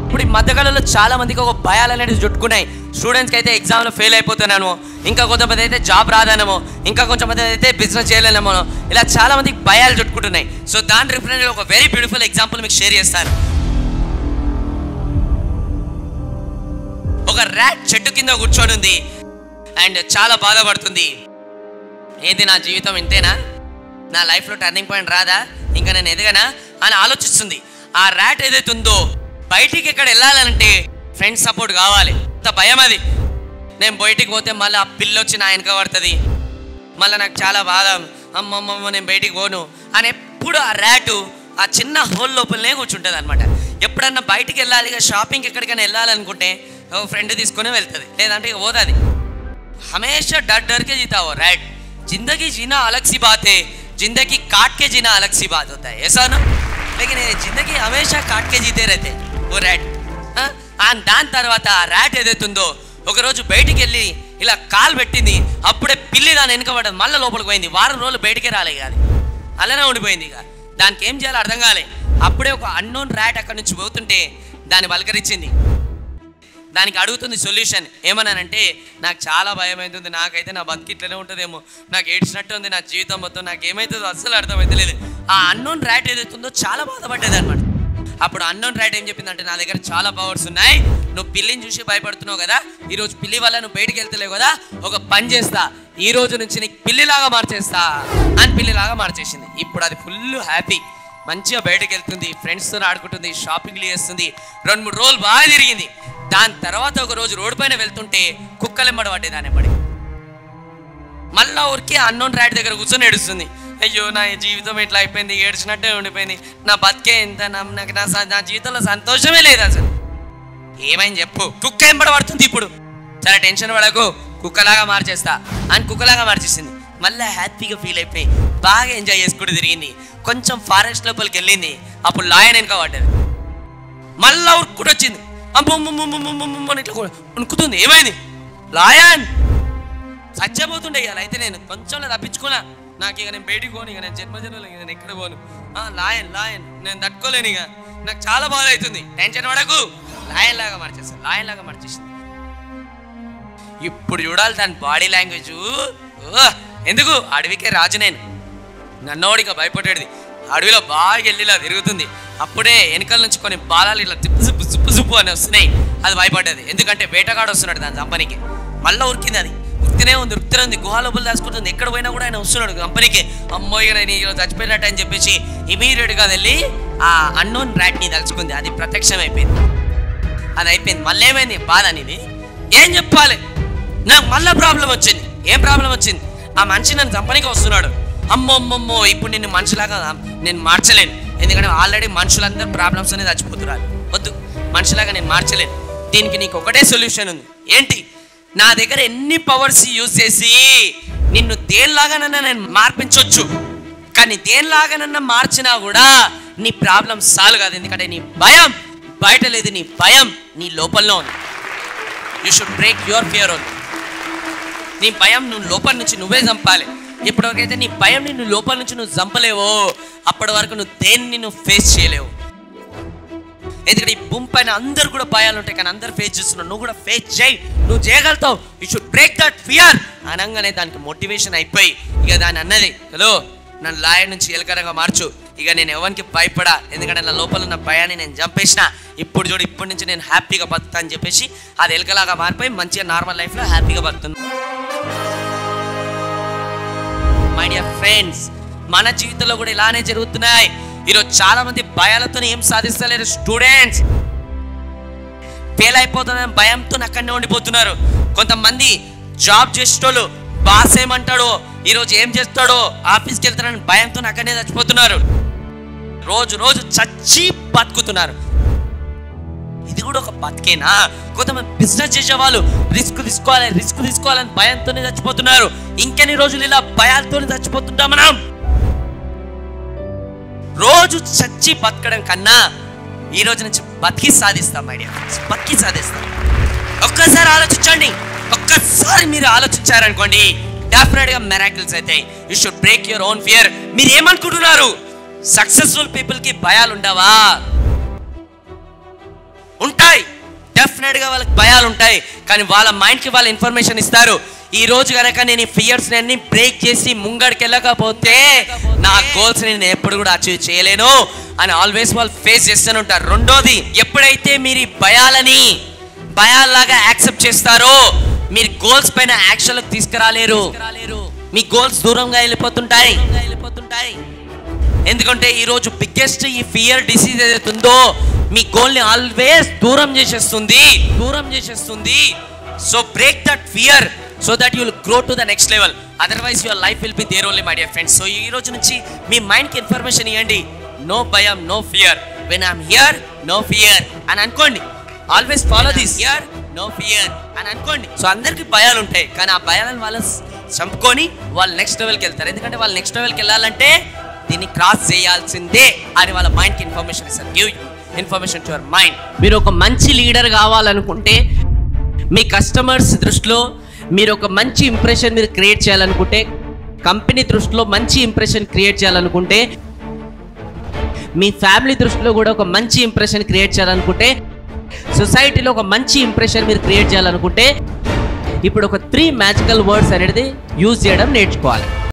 ఇప్పుడు ఈ మధ్యకాలంలో చాలా మందికి ఒక భయాలు అనేవి చుట్టుకున్నాయి స్టూడెంట్స్కి అయితే ఎగ్జామ్లో ఫెయిల్ అయిపోతున్నాను ఇంకా కొంతమంది అయితే జాబ్ రాదనమో ఇంకా కొంతమంది అయితే బిజినెస్ చేయలేనేమో ఇలా చాలా మందికి భయాలు చుట్టుకుంటున్నాయి సో దాని రిఫరెంట్ ఒక వెరీ బ్యూటిఫుల్ ఎగ్జాంపుల్ మీకు షేర్ చేస్తాను ఒక ర్యాట్ చెట్టు కింద కూర్చొని ఉంది అండ్ చాలా బాధపడుతుంది ఏంది నా జీవితం ఇంతేనా నా లైఫ్లో టర్నింగ్ పాయింట్ రాదా ఇంకా నేను ఎదగనా అని ఆలోచిస్తుంది ఆ ర్యాట్ ఏదైతే ఉందో బయటికి ఎక్కడ వెళ్ళాలంటే ఫ్రెండ్స్ సపోర్ట్ కావాలి అంత భయం అది నేను బయటికి పోతే మళ్ళీ ఆ పిల్ల వచ్చి నా వెనక పడుతుంది మళ్ళీ నాకు చాలా బాధ అమ్మమ్మమ్మ నేను బయటికి పోను అని ఎప్పుడు ఆ ర్యాటు ఆ చిన్న హోల్ లోపలనే కూర్చుంటుంది అనమాట ఎప్పుడన్నా బయటికి వెళ్ళాలి ఇక షాపింగ్కి ఎక్కడికైనా వెళ్ళాలనుకుంటే ఓ ఫ్రెండ్ తీసుకొని వెళ్తుంది లేదంటే ఇక పోతుంది हमेशा डर डर के जीता हो राइट जिंदगी जीना अलग सी बात है जिंदगी काट के जीना अलग सी बात होता है ऐसा ना लेकिन ये जिंदगी हमेशा काट के जीते रहते हैं, वो రైట్ దాని తర్వాత ఆ ర్యాట్ ఏదైతుందో ఒకరోజు బయటికి వెళ్ళి ఇలా కాలు పెట్టింది అప్పుడే పిల్లి దాని వెనుక పడ్డది మళ్ళీ లోపలికి పోయింది వారం రోజులు బయటికే రాలే కాదు అలానే ఉండిపోయింది ఇక దానికి ఏం చేయాలో అర్థం కాలే అప్పుడే ఒక అన్నోన్ ర్యాట్ అక్కడి నుంచి పోతుంటే దాన్ని పలకరించింది దానికి అడుగుతుంది సొల్యూషన్ ఏమన్నానంటే నాకు చాలా భయం అవుతుంది నాకైతే నా బతికి ఇట్లనే ఉంటుందేమో నాకు ఏడ్చినట్టు ఉంది నా జీవితం మొత్తం నాకు ఏమవుతుందో అస్సలు అర్థమైతలేదు ఆ అన్నోన్ ర్యాట్ ఏదైతుందో చాలా బాధపడ్డది అనమాట అప్పుడు అన్నోన్ ర్యాట్ ఏం చెప్పిందంటే నా దగ్గర చాలా పవర్స్ ఉన్నాయి నువ్వు పిల్లిని చూసి భయపడుతున్నావు కదా ఈ రోజు పిల్లి వల్ల నువ్వు బయటికి వెళ్తలేవు కదా ఒక పని చేస్తా ఈ రోజు నుంచి నీకు పిల్లిలాగా మార్చేస్తా అని పిల్లిలాగా మార్చేసింది ఇప్పుడు అది ఫుల్ హ్యాపీ మంచిగా బయటకు వెళ్తుంది ఫ్రెండ్స్తో ఆడుకుంటుంది షాపింగ్లు చేస్తుంది రెండు మూడు రోజులు బాగా తిరిగింది దాని తర్వాత ఒక రోజు రోడ్డు పైన వెళ్తుంటే కుక్కలెమ్మడి పడ్డాయి దాని ఎమ్మడి మళ్ళా ఊరికి అన్నోన్ ర్యాట్ దగ్గర కూర్చొని ఏడుస్తుంది అయ్యో నా జీవితం ఇట్లా అయిపోయింది ఏడ్చినట్టే ఉండిపోయింది నా బతికే ఎంత నా- నాకు నా స- నా జీవితంలో సంతోషమే లేదు అసలు ఏమైంది చెప్పు కుక్క ఎంబడ పడుతుంది ఇప్పుడు చాలా టెన్షన్ పడకు కుక్కలాగా మార్చేస్తా అని కుక్కలాగా మార్చేసింది మళ్ళీ హ్యాపీగా ఫీల్ అయిపోయి బాగా ఎంజాయ్ చేసుకుంటూ తిరిగింది కొంచెం ఫారెస్ట్ లోపలికి వెళ్ళింది అప్పుడు లాయన్ వెనక పడ్డది మళ్ళా ఉరుక్కుడు వచ్చింది అమ్మమ్మమ్మమ్మమ్మమ్మ అని ఇట్లా కూడా ఉణుకుతుంది ఏమైంది లాయన్ చచ్చబోతుండే ఇవాళ అయితే నేను కొంచెంలో తప్పించుకున్నా నాకు ఇక నేను బయటికి పోను ఇక నేను జన్మజన్మలో ఇక నేను ఎక్కడ పోను ఆ, లాయన్ లాయన్ నేను తట్టుకోలేను ఇక నాకు చాలా బాధ అవుతుంది టెన్షన్ పడకు లాయన్ లాగా మార్చేస్తాను లాయన్ లాగా మార్చేసింది ఇప్పుడు చూడాలి దాని బాడీ లాంగ్వేజ్ ఎందుకు అడవికే రాజు నేను నన్నోడిగా భయపడేది అడవిలో బాగా వెళ్ళిలా తిరుగుతుంది అప్పుడే వెనకాల నుంచి కొన్ని బాలాలు ఇట్లా తిప్పు జుప్పు జుప్పు జుప్పు అని వస్తున్నాయి అది భయపడ్డది ఎందుకంటే వేటగాడు వస్తున్నాడు దాని కంపెనీకి మళ్ళీ ఉరికింది అది ఉరికినే ఉంది ఉరికినే ఉంది గుహ లోపల దాచుకుంటుంది ఎక్కడ పోయినా కూడా ఆయన వస్తున్నాడు కంపెనీకి అమ్మో ఇక నేను ఈరోజు చచ్చిపోయినట్టు అని చెప్పేసి ఇమీడియట్గా వెళ్ళి ఆ అన్నోన్ ర్యాట్ని తలుచుకుంది అది ప్రత్యక్షం అయిపోయింది అది అయిపోయింది మళ్ళీ ఏమైంది బాధ అనేది ఏం చెప్పాలి నాకు మళ్ళీ ప్రాబ్లం వచ్చింది ఏం ప్రాబ్లం వచ్చింది ఆ మనిషి నన్ను చంపనికి వస్తున్నాడు అమ్మో అమ్మమ్మో ఇప్పుడు నిన్ను మనిషిలాగా నేను మార్చలేను ఎందుకంటే ఆల్రెడీ మనుషులందరూ ప్రాబ్లమ్స్ అనేది చచ్చిపోతున్నారు వద్దు మనిషిలాగా నేను మార్చలేను దీనికి నీకు ఒకటే సొల్యూషన్ ఉంది ఏంటి నా దగ్గర ఎన్ని పవర్స్ యూజ్ చేసి నిన్ను దేనిలాగానన్నా నేను మార్పించవచ్చు కానీ దేనిలాగానన్నా మార్చినా కూడా నీ ప్రాబ్లం సాల్వ్ కాదు ఎందుకంటే నీ భయం బయట లేదు నీ భయం నీ లోపలనే ఉంది you should break your fear own నీ భయం నువ్వు లోపల నుంచి నువ్వే చంపాలి ఇప్పటివరకైతే నీ భయం నిన్ను లోపల నుంచి నువ్వు చంపలేవో అప్పటి వరకు నువ్వు దేన్ని నువ్వు ఫేస్ చేయలేవు ఎందుకంటే ఈ భూమి పైన అందరు కూడా భయాలు ఉంటాయి కానీ అందరు ఫేస్ చేస్తున్నావు నువ్వు కూడా ఫేస్ చేయి నువ్వు చేయగలుగుతావు you should break that fear అనగానే దానికి మోటివేషన్ అయిపోయి ఇక దాని అన్నది హలో నన్ను లాయర్ నుంచి ఎలకరంగా మార్చు ఇక నేను ఎవరికి భయపడా ఎందుకంటే నా లోపల ఉన్న భయాన్ని నేను చంపేసిన ఇప్పుడు చూడు ఇప్పటి నుంచి నేను హ్యాపీగా బతుకుతా అని చెప్పేసి అది ఎలకలాగా మారిపోయి మంచిగా నార్మల్ లైఫ్లో హ్యాపీగా బతుకుతుంది మై డియర్ ఫ్రెండ్స్ మన జీవితంలో కూడా ఇలానే జరుగుతున్నాయి ఈరోజు చాలా మంది భయాలతో ఏం సాధిస్తలేరు స్టూడెంట్స్ ఫెయిల్ అయిపోతుందని భయంతో అక్కడనే ఉండిపోతున్నారు కొంతమంది జాబ్ చేసేటోళ్ళు బాస్ ఏమంటాడో ఈరోజు ఏం చేస్తాడో ఆఫీస్కి వెళ్తారని భయంతో అక్కడనే చచ్చిపోతున్నారు రోజు రోజు చచ్చి బతుకుతున్నారు ఇది కూడా ఒక బతికేనా కొంతమంది బిజినెస్ చేసే వాళ్ళు రిస్క్ తీసుకోవాలి రిస్క్ తీసుకోవాలని భయంతోనే చచ్చిపోతున్నారు ఇంకెన్ని రోజులు ఇలా భయాలతోనే చచ్చిపోతుంటాం మనం రోజు చచ్చి బతకడం కన్నా ఈ రోజు నుంచి బతికి సాధిస్తాం ఐడియా బతికి సాధిస్తాం ఒక్కసారి ఆలోచించండి ఒక్కసారి మీరు ఆలోచించారనుకోండి డెఫినెట్ గా మెరాకిల్స్ అయితే you should break your own fear మీరు ఏమనుకుంటున్నారు సక్సెస్ఫుల్ పీపుల్ కి భయాలు ఉండవా ఉంటాయి డెఫినెట్గా వాళ్ళకి భయాలు ఉంటాయి కానీ వాళ్ళ మైండ్కి వాళ్ళ ఇన్ఫర్మేషన్ ఇస్తారు ఈ రోజు కనుక నేను ఈ ఫియర్స్ అన్ని బ్రేక్ చేసి ముంగడికి వెళ్ళకపోతే నా గోల్స్ నేను ఎప్పుడు కూడా అచీవ్ చేయలేను అని ఆల్వేస్ వాళ్ళు ఫేస్ చేస్తూనే ఉంటారు రెండోది ఎప్పుడైతే మీరు ఈ భయాలని భయాల్లాగా యాక్సెప్ట్ చేస్తారో మీరు గోల్స్ పైన యాక్షన్లకు తీసుకురాలేరు మీ గోల్స్ దూరంగా వెళ్ళిపోతుంటాయి వెళ్ళిపోతుంటాయి ఎందుకంటే ఈరోజు బిగ్గెస్ట్ ఈ ఫియర్ డిసీజ్ ఏదైతే ఉందో మీ గోల్ని ఆల్వేస్ దూరం చేసేస్తుంది దూరం చేసేస్తుంది so break that fear so that you'll grow to the next level otherwise your life will be there only my dear friends so ఈ రోజు నుంచి మీ మైండ్కి ఇన్ఫర్మేషన్ ఇవ్వండి నో భయం no fear when I'm here no fear అని అనుకోండి always follow this here no fear అని అనుకోండి సో అందరికి భయాలు ఉంటాయి కానీ ఆ భయాలను వాళ్ళు చంపుకొని వాళ్ళు నెక్స్ట్ లెవెల్కి వెళ్తారు ఎందుకంటే వాళ్ళు నెక్స్ట్ లెవెల్కి వెళ్ళాలంటే దీన్ని క్రాస్ చేయాల్సిందే అని వాళ్ళ మైండ్కి ఇన్ఫర్మేషన్ ఇస్తారు give information to your mind మీరు ఒక మంచి లీడర్ కావాలనుకుంటే మీ కస్టమర్స్ దృష్టిలో మీరు ఒక మంచి ఇంప్రెషన్ మీరు క్రియేట్ చేయాలనుకుంటే కంపెనీ దృష్టిలో మంచి ఇంప్రెషన్ క్రియేట్ చేయాలనుకుంటే మీ ఫ్యామిలీ దృష్టిలో కూడా ఒక మంచి ఇంప్రెషన్ క్రియేట్ చేయాలనుకుంటే సొసైటీలో ఒక మంచి ఇంప్రెషన్ మీరు క్రియేట్ చేయాలనుకుంటే ఇప్పుడు ఒక త్రీ మ్యాజికల్ వర్డ్స్ అనేది యూజ్ చేయడం నేర్చుకోవాలి